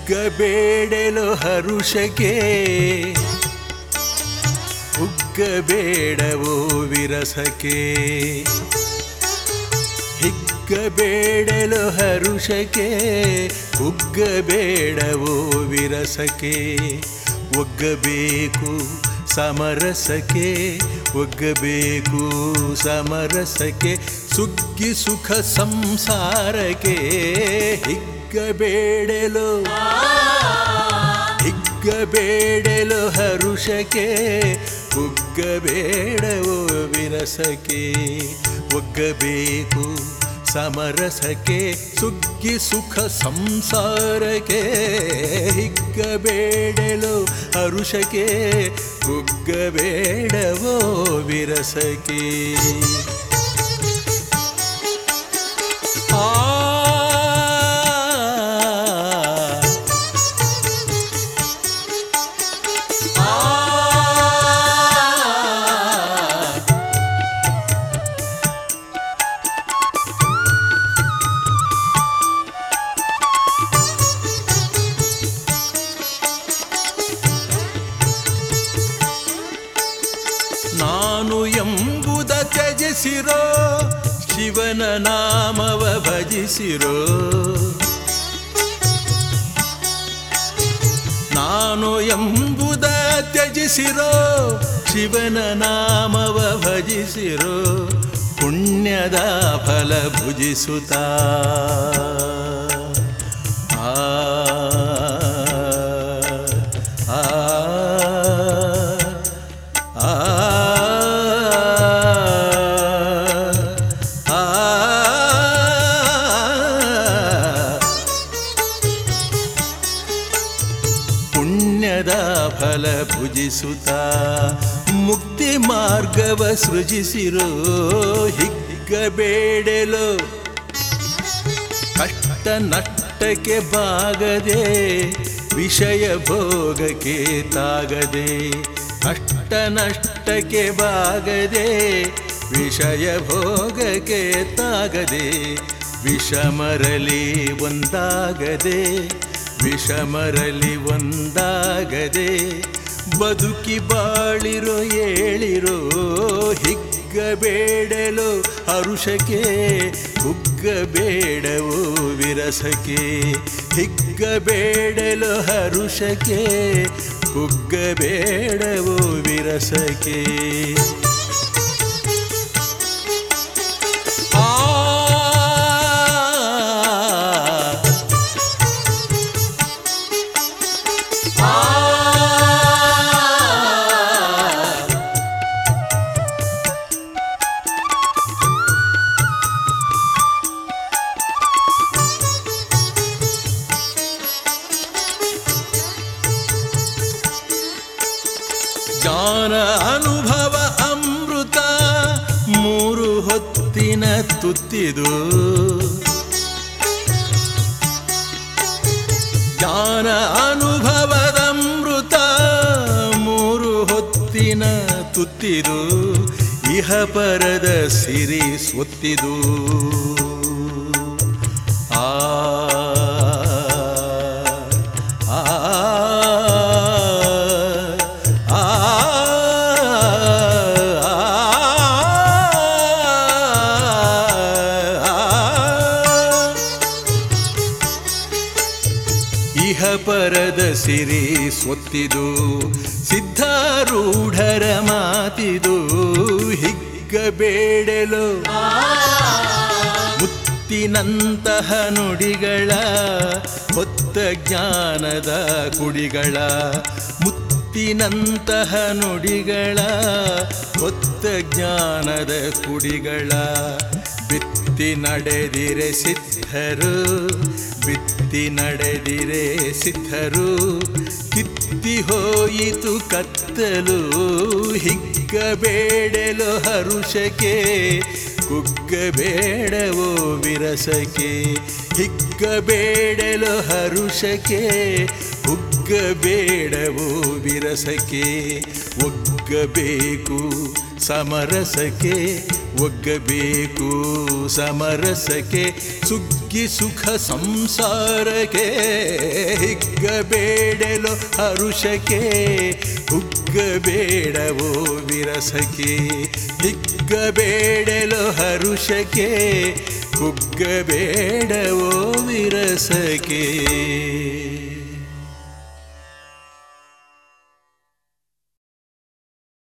ಹಿಗ್ಗಬೇಡಲು ಹರುಷಕ್ಕೆ ಹುಗ್ಗಬೇಡವೋ ವಿರಸಕ್ಕೆ ಹಿಗ್ಗಬೇಡಲು ಹರುಷಕ್ಕೆ ಹುಗ್ಗಬೇಡವೋ ವಿರಸಕ್ಕೆ ಒಗ್ಗಬೇಕು ಸಮರಸಕ್ಕೆ ಒಗ್ಗಬೇಕು ಸಮರಸಕ್ಕೆ ಸುಗ್ಗಿ ಸುಖ ಸಂಸಾರಕ್ಕೆ ಹಿಗ್ಗಬೇಡಲು ಹಿಗ್ಗಬೇಡಲು ಹರುಷಕ್ಕೆ ಹುಗ್ಗಬೇಡವೋ ವಿರಸಕ್ಕೆ ಒಗ್ಗಬೇಕು ಸಮರಸಕ್ಕೆ ಸುಗ್ಗಿ ಸುಖ ಸಂಸಾರಕ್ಕೆ ಹಿಗ್ಗಬೇಡಲು ಹರುಷಕ್ಕೆ ಹುಗ್ಗಬೇಡವೋ ವಿರಸಕ್ಕೆ ಆ ನಾನು ಎಂಬುದ ತ್ಯಜಿಸಿರೋ ಶಿವನ ನಾಮವ ಭಜಿಸಿರೋ ನಾನು ಎಂಬುದ ತ್ಯಜಿಸಿರೋ ಶಿವನ ನಾಮವ ಭಜಿಸಿರೋ ಪುಣ್ಯದ ಫಲ ಭುಜಿಸುತ್ತಾ ಆ ಆ ಆ ಆ ಪುಣ್ಯದ ಫಲ ಭುಜಿಸುತ್ತ ಮುಕ್ತಿ ಮಾರ್ಗವ ಸೃಜಿಸಿರೋ ಹಿಗ್ಗಬೇಡಲು ಕಷ್ಟ ನಷ್ಟಕ್ಕೆ ಬಾಗದೆ ವಿಷಯ ಭೋಗಕ್ಕೆ ತಾಗದೆ ಕಷ್ಟ ನಷ್ಟಕ್ಕೆ ಬಾಗದೆ ವಿಷಯ ಭೋಗಕ್ಕೆ ತಾಗದೆ ವಿಷಮರಲಿ ಒಂದಾಗದೆ ವಿಷಮರಲಿ ಒಂದಾಗದೆ ಬದುಕಿ ಬಾಳಿರೋ ಏಳಿರೋ ಹಿಗ್ಗಬೇಡಲು ಹರುಷಕ್ಕೆ ಹುಗ್ಗಬೇಡವೋ ವಿರಸಕ್ಕೆ ಹಿಗ್ಗಬೇಡಲು ಹರುಷಕ್ಕೆ ಹುಗ್ಗಬೇಡವೋ ವಿರಸಕ್ಕೆ ಆ ಜ್ಞಾನ ಅನುಭವ ಅಮೃತ ಮೂರು ಹೊತ್ತಿನ ತುತ್ತಿದು ಜ್ಞಾನ ಅನುಭವದ ಅಮೃತ ಮೂರು ಹೊತ್ತಿನ ತುತ್ತಿದು ಇಹ ಪರದ ಸಿರಿ ಸ್ವತ್ತಿದು ಆ ಆ ಆ ಇಹ ಪರದ ಸಿರಿ ಸ್ವತ್ತಿದು ಸಿದ್ಧಾರೂಢರ ಮಾತಿದು ಹಿಗ್ಗಬೇಡಲು ಮುತ್ತಿನಂತಹ ನುಡಿಗಳ ಹೊತ್ತ ಜ್ಞಾನದ ಕುಡಿಗಳ ಮುತ್ತಿನಂತಹ ನುಡಿಗಳ ಹೊತ್ತ ಜ್ಞಾನದ ಕುಡಿಗಳ ಬಿತ್ತಿ ನಡೆದಿರೆ ಸಿದ್ಧರು ಬಿತ್ತಿ ನಡೆದಿರೆ ಸಿದ್ಧರು ಕಿತ್ತಿ ಹೋಯಿತು ಕತ್ತಲು ಹಿಗ್ಗಬೇಡಲು ಹರುಷಕ್ಕೆ ಕುಗ್ಗಬೇಡವೋ ವಿರಸಕ್ಕೆ ಹಿಗ್ಗಬೇಡಲು ಹರುಷಕ್ಕೆ ಹುಗ್ಗಬೇಡವೋ ವಿರಸಕ್ಕೆ ಒಗ್ಗಬೇಕು ಸಮರಸಕ್ಕೆ ಒಗ್ಗಬೇಕು ಸಮರಸಕ್ಕೆ ಸುಗ್ಗಿ ಸುಖ ಸಂಸಾರಕ್ಕೆ ಹಿಗ್ಗಬೇಡಲು ಹರುಷಕ್ಕೆ ಹುಗ್ಗಬೇಡವೋ ವಿರಸಕ್ಕೆ ಹಿಗ್ಗಬೇಡಲು ಹರುಷಕ್ಕೆ ಹುಗ್ಗಬೇಡವೋ ವಿರಸಕ್ಕೆ